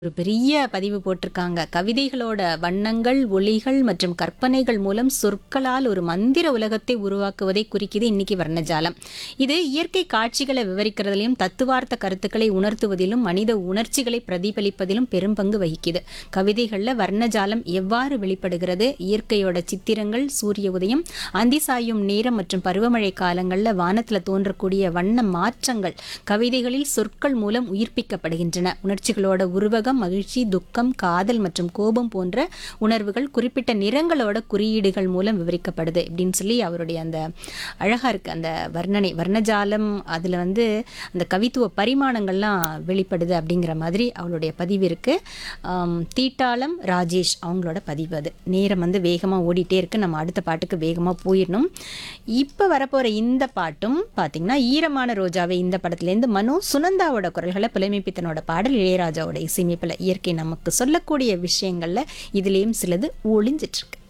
ஒரு பெரிய பதிவு போட்டிருக்காங்க கவிதைகளோட வண்ணங்கள் ஒளிகள் மற்றும் கற்பனைகள் மூலம் சொற்களால் ஒரு மந்திர உலகத்தை உருவாக்குவதை குறிக்குது இன்னைக்கு வர்ணஜாலம் இது இயற்கை காட்சிகளை விவரிக்கிறதுலையும் தத்துவார்த்த கருத்துக்களை உணர்த்துவதிலும் மனித உணர்ச்சிகளை பிரதிபலிப்பதிலும் பெரும் பங்கு வகிக்குது கவிதைகளில் வர்ணஜாலம் எவ்வாறு வெளிப்படுகிறது இயற்கையோட சித்திரங்கள் சூரிய உதயம் அந்தி சாயும் நேரம் மற்றும் பருவமழை காலங்களில் வானத்தில் தோன்றக்கூடிய வண்ண மாற்றங்கள் கவிதைகளில் சொற்கள் மூலம் உயிர்ப்பிக்கப்படுகின்றன உணர்ச்சிகளோட உருவகம் மகிழ்ச்சி துக்கம் காதல் மற்றும் கோபம் போன்ற உணர்வுகள் குறிப்பிட்ட நிறங்களோட குறியீடுகள் மூலம் விவரிக்கப்படுது அப்படின்னு சொல்லி அவருடைய அந்த அழகா இருக்கு அந்த வர்ணனை வர்ணஜாலம் அதில் வந்து அந்த கவித்துவ பரிமாணங்கள்லாம் வெளிப்படுது அப்படிங்கிற மாதிரி அவளுடைய பதிவு இருக்கு ஆம், தீட்டாளம் ராஜேஷ் அவங்களோட பதிவு அது நேரம் வந்து வேகமாக ஓடிட்டே இருக்கு நம்ம அடுத்த பாட்டுக்கு வேகமாக போயிடணும் இப்போ வரப்போகிற இந்த பாட்டும் பார்த்தீங்கன்னா ஈரமான ரோஜாவை இந்த படத்துலேருந்து மனோ சுனந்தாவோட குரல்களை புலமைப்பித்தனோட பாடல் இளையராஜாவோட இசையமைப்பில் இயற்கை நமக்கு சொல்லக்கூடிய விஷயங்களில் இதுலேயும் சிலது ஒளிஞ்சிட்ருக்கு